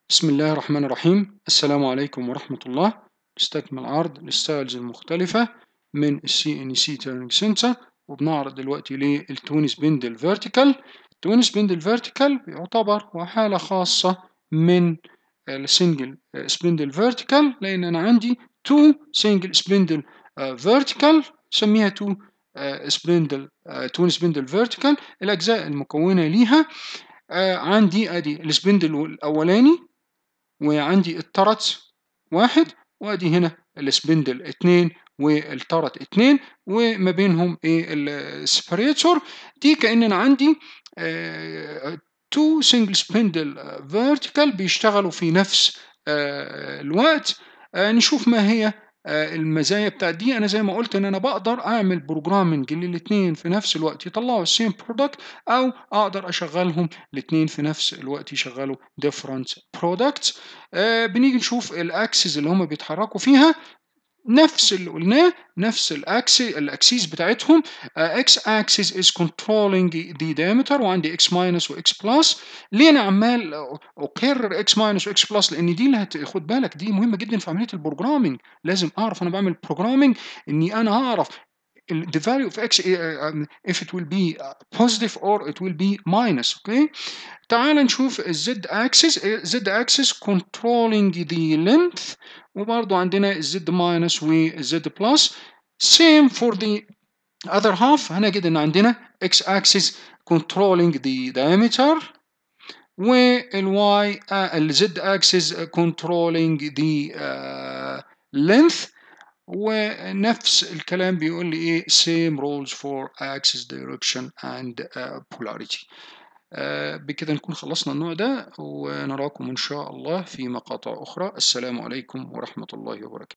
بسم الله الرحمن الرحيم السلام عليكم ورحمة الله نستكمل عرض الستايلز المختلفة من السي ان سي تيرنينج سنتر وبنعرض دلوقتي للتوين سبندل فيرتيكال التوين سبندل فيرتيكال يعتبر هو حالة خاصة من السنجل سبندل فيرتيكال لأن أنا عندي تو سنجل سبندل فيرتيكال سميها تو سبندل توين سبندل فيرتيكال الأجزاء المكونة ليها عندي ادي السبندل الاولاني وعندي الترت واحد وادي هنا السبندل اتنين والترت اتنين وما بينهم ايه السبريتور دي كأن عندي تو سنجل سبندل فيرتيكال بيشتغلوا في نفس آه الوقت آه نشوف ما هي آه المزايا بتاعت دي انا زي ما قلت ان انا بقدر اعمل بروجرامنج للاثنين في نفس الوقت يطلعوا السيم برودكت او اقدر اشغلهم الاثنين في نفس الوقت يشغلوا different products آه بنيجي نشوف الاكسس اللي هم بيتحركوا فيها نفس اللي قلناه نفس الاكسس الاكسيس بتاعتهم اكس اكسس از كنترولينج ذا diameter وعندي اكس ماينس واكس بلس ليه انا عمال اكرر اكس ماينس واكس بلس لان دي اللي هتاخد بالك دي مهمه جدا في عمليه البروجرامينج لازم اعرف انا بعمل بروجرامينج اني انا هعرف the value of x if it will be positive or it will be minus okay تعال نشوف الزد axis زد axis controlling the length وبرضو عندنا الزد minus والزد plus same for the other half هنجد ان عندنا x axis controlling the diameter والواي الزد axis controlling the uh, length ونفس الكلام بيقول لي ايه same rules for axis direction and uh, polarity uh, بكده نكون خلصنا النوع ده ونراكم ان شاء الله في مقاطع اخرى السلام عليكم ورحمة الله وبركاته